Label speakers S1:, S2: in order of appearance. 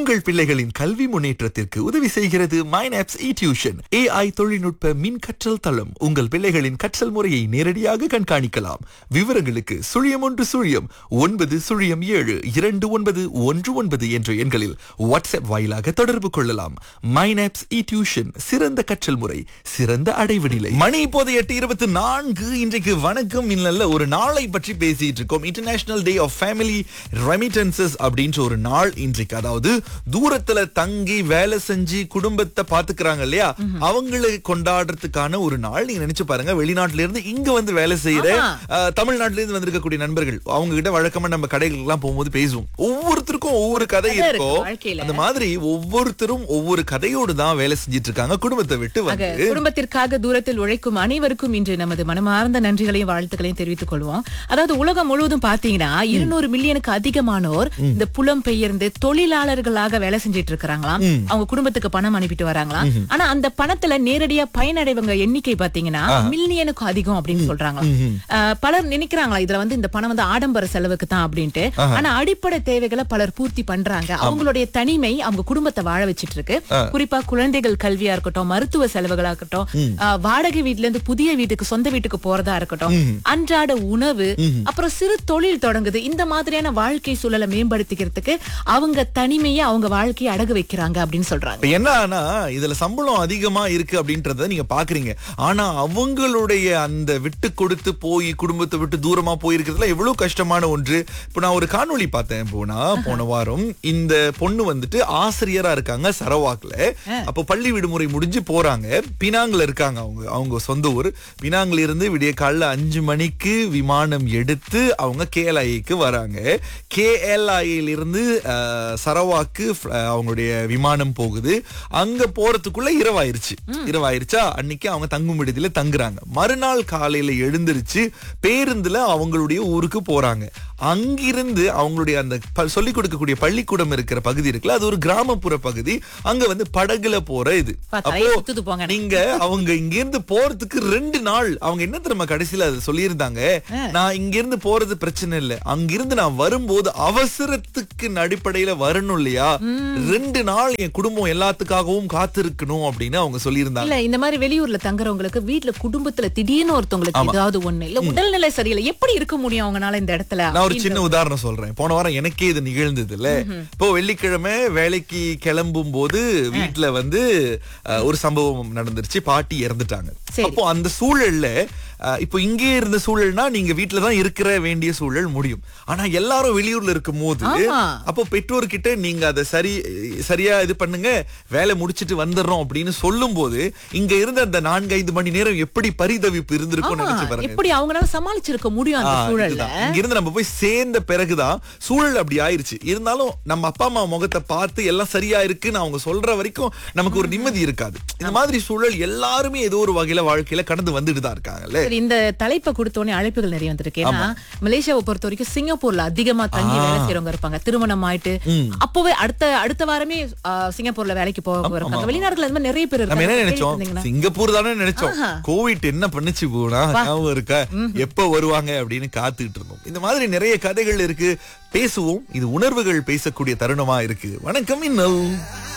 S1: உங்கள் பிள்ளைகளின் கல்வி முன்னேற்றத்திற்கு உதவி செய்கிறது மைனாப்ஸ் இ டியூஷன் ஏஐ தொழில்நுட்ப மின் கற்றல் தளம் உங்கள் பிள்ளைகளின் கற்றல் முறையை நேரடியாக கண்காணிக்கலாம் விவரங்களுக்கு சுழியம் ஒன்று சுழியம் ஒன்பது சுழியம் ஏழு இரண்டு ஒன்பது ஒன்று ஒன்பது என்ற எண்களில் வாட்ஸ்அப் வாயிலாக தொடர்பு கொள்ளலாம் மைனாப்ஸ் இ டியூஷன் சிறந்த கற்றல் முறை சிறந்த அடைவு நிலை மணி இப்போது எட்டு இருபத்தி நான்கு இன்றைக்கு வணக்கம் இல்லல்ல ஒரு நாளை பற்றி பேசிட்டு இருக்கோம் international day of family remittances அப்படின்ற ஒரு நாள் இன்றைக்கு அதாவது தூரத்துல தங்கி வேலை செஞ்சு குடும்பத்தை பாத்துக்கிறாங்க இல்லையா அவங்களை கொண்டாடுறதுக்கான ஒரு நாள் நீங்க நினைச்சு பாருங்க வெளிநாட்டுல இருந்து இங்க வந்து வேலை செய்யற
S2: ஆமா.
S1: அஹ், தமிழ்நாட்டுல இருந்து வந்திருக்கக்கூடிய நண்பர்கள் அவங்க கிட்ட வழக்கமா நம்ம கடைகளுக்கு எல்லாம் போகும்போது பேசுவோம் ஒவ்வொருத்தருக்கும் ஒவ்வொரு கதை
S2: கதை இருக்கு
S1: இருக்கும்
S2: வாழ்க்கையில.
S1: அந்த மாதிரி ஒவ்வொருத்தரும் ஒவ்வொரு கதையோடு தான் வேலை செஞ்சிட்டு இருக்காங்க குடும்பத்தை விட்டு
S2: ஆக,
S1: வந்து
S2: குடும்பத்திற்காக தூரத்தில் உழைக்கும் அனைவருக்கும் இன்று நமது மனமார்ந்த நன்றிகளையும் வாழ்த்துக்களையும் தெரிவித்துக் கொள்வோம் அதாவது உலகம் முழுவதும் பாத்தீங்கன்னா இருநூறு மில்லியனுக்கு அதிகமானோர் இந்த புலம் பெயர்ந்து தொழிலாளர்களாக வேலை செஞ்சிட்டு இருக்கிறாங்களாம் அவங்க குடும்பத்துக்கு பணம் அனுப்பிட்டு வராங்களாம் ஆனா அந்த பணத்துல நேரடியா பயனடைவங்க எண்ணிக்கை பாத்தீங்கன்னா மில்லியனுக்கு அதிகம் அப்படின்னு சொல்றாங்க பலர் நினைக்கிறாங்களா இதுல வந்து இந்த பணம் வந்து ஆடம்பர செலவுக்கு தான் அப்படின்ட்டு ஆனா அடிப்படை தேவைகளை பலர் பூர்த்தி பண்றாங்க அவங்களுடைய தனிமை அவங்க குடும்பத்தை வாழ வச்சிட்டு இருக்கு குறிப்பா குழந்தைகள் கல்வியா இருக்கட்டும் மருத்துவ செலவுகளா இருக்கட்டும் ஆஹ், வாடகை வீட்ல இருந்து புதிய வீட்டுக்கு சொந்த வீட்டுக்கு போறதா இருக்கட்டும் அன்றாட உணவு அப்புறம் சிறு தொழில் தொடங்குது இந்த மாதிரியான வாழ்க்கை சூழலை மேம்படுத்திக்கிறதுக்கு அவங்க தனிமையை அவங்க வாழ்க்கையை அடகு வைக்கிறாங்க அப்படின்னு சொல்றாங்க
S1: இப்ப என்ன ஆனா இதுல சம்பளம் அதிகமா இருக்கு அப்படின்றத நீங்க பாக்குறீங்க ஆனா அவங்களுடைய அந்த விட்டு கொடுத்து போய் குடும்பத்தை விட்டு தூரமா போயிருக்கிறதுல எவ்வளவு கஷ்டமான ஒன்று இப்ப நான் ஒரு காணொளி பார்த்தேன் போனா போன வாரம் இந்த பொண்ணு வந்துட்டு ஆசிரியரா இருக்காங்க சரவாக்ல அப்ப பள்ளி விடுமுறை முடிஞ்சு போறாங்க பினாங்ல இருக்காங்க அவங்க அவங்க சொந்த ஊர் பினாங்ல இருந்து விடிய காலைல அஞ்சு மணிக்கு விமானம் எடுத்து அவங்க கேஎல்ஐக்கு வராங்க கேஎல்ஐல இருந்து அஹ், சரவாக்கு ஃப்- அஹ், அவங்களுடைய விமானம் போகுது அங்க போறதுக்குள்ள இரவாயிருச்சு இரவாயிருச்சா அன்னைக்கு அவங்க தங்கும் விடுதியில தங்குறாங்க மறுநாள் காலையில எழுந்திருச்சு பேருந்துல அவங்களுடைய ஊருக்கு போறாங்க அங்கிருந்து அவங்களுடைய அந்த ப- சொல்லிக் கொடுக்கக்கூடிய பள்ளிக்கூடம் இருக்கிற பகுதி இருக்குல்ல அது ஒரு கிராமப்புற பகுதி அங்க வந்து படகுல போற இது
S2: பார்த்தா,
S1: அப்போ
S2: சுத்துது போங்க.
S1: நீங்க அவங்க இங்க இருந்து போறதுக்கு ரெண்டு நாள் அவங்க என்ன தெரியுமா கடைசியில அது சொல்லியிருந்தாங்க நான் இங்க இருந்து போறது பிரச்சனை இல்ல அங்கிருந்து நான் வரும்போது அவசரத்துக்கு அடிப்படையில வரணும் இல்லையா ரெண்டு நாள் என் குடும்பம் எல்லாத்துக்காகவும் காத்திருக்கணும் அப்படின்னு அவங்க சொல்லியிருந்தாங்க
S2: இல்ல இந்த மாதிரி வெளியூர்ல தங்குறவங்களுக்கு வீட்ல குடும்பத்துல திடீர்னு ஒருத்தவங்களுக்கு ஏதாவது ஒண்ணு இல்ல உடல்நிலை சரியில்லை எப்படி இருக்க முடியும் அவங்கனால இந்த இடத்துல
S1: நான் ஒரு சின்ன உதாரணம் சொல்றேன் போன வாரம் எனக்கே இது நிகழ்ந்தது இல்ல இப்போ வெள்ளிக்கிழமை வேலைக்கு கிளம்பும் போது வீட்டுல வந்து அஹ், ஒரு சம்பவம் நடந்துருச்சு பாட்டி இறந்துட்டாங்க
S2: சரி.
S1: அப்போ அந்த சூழல்ல அஹ், இப்போ இங்கே இருந்த சூழல்னா நீங்க வீட்டுல தான் இருக்கிற வேண்டிய சூழல் முடியும் ஆனா எல்லாரும் வெளியூர்ல இருக்கும் போது
S2: ஆமா.
S1: அப்போ பெற்றோர்கிட்ட நீங்க அதை சரி சரியா இது பண்ணுங்க வேலை முடிச்சிட்டு வந்துடுறோம் அப்படின்னு சொல்லும் போது இங்க இருந்த அந்த நான்கு ஐந்து மணி நேரம் எப்படி பரிதவிப்பு இருந்திருக்கும்
S2: ஆமா,
S1: நினைச்சு பாருங்க
S2: எப்படி அவங்களால சமாளிச்சிருக்க முடியும் அந்த
S1: ஆ,
S2: சூழல்ல
S1: இதுதான். இங்க இருந்து நம்ம போய் சேர்ந்த பிறகுதான் சூழல் அப்படி ஆயிருச்சு இருந்தாலும் நம்ம அப்பா அம்மா முகத்தை பார்த்து எல்லாம் சரியா இருக்குன்னு அவங்க சொல்ற வரைக்கும் நமக்கு ஒரு நிம்மதி இருக்காது இந்த மாதிரி சூழல் எல்லாருமே ஏதோ ஒரு வகையில வாழ்க்கையில கடந்து வந்துட்டு தான் இருக்காங்கல்ல
S2: சரி இந்த தலைப்பை கொடுத்த உடனே அழைப்புகள் நிறைய வந்திருக்கு ஏன்னா மலேசியாவை பொறுத்த வரைக்கும் சிங்கப்பூர்ல அதிகமா தங்கி வேலை செய்யறவங்க இருப்பாங்க திருமணம் ஆயிட்டு அப்பவே அடுத்த அடுத்த வாரமே ஆ, சிங்கப்பூர்ல வேலைக்கு போக இருக்காங்க வெளிநாடுகள் அந்த மாதிரி நிறைய பேர்
S1: நம்ம என்ன
S2: இருக்காங்க
S1: நினைச்சோம்
S2: கேள்விப்பட்டீங்களா?
S1: சிங்கப்பூர் தானே நினைச்சோம் கோவிட் என்ன பண்ணுச்சு போனா ஞாபகம் இருக்கா எப்ப வருவாங்க அப்படின்னு காத்துக்கிட்டு இருந்தோம் இந்த மாதிரி நிறைய கதைகள் இருக்கு பேசுவோம் இது உணர்வுகள் பேசக்கூடிய தருணமா இருக்கு வணக்கம் இன்னல்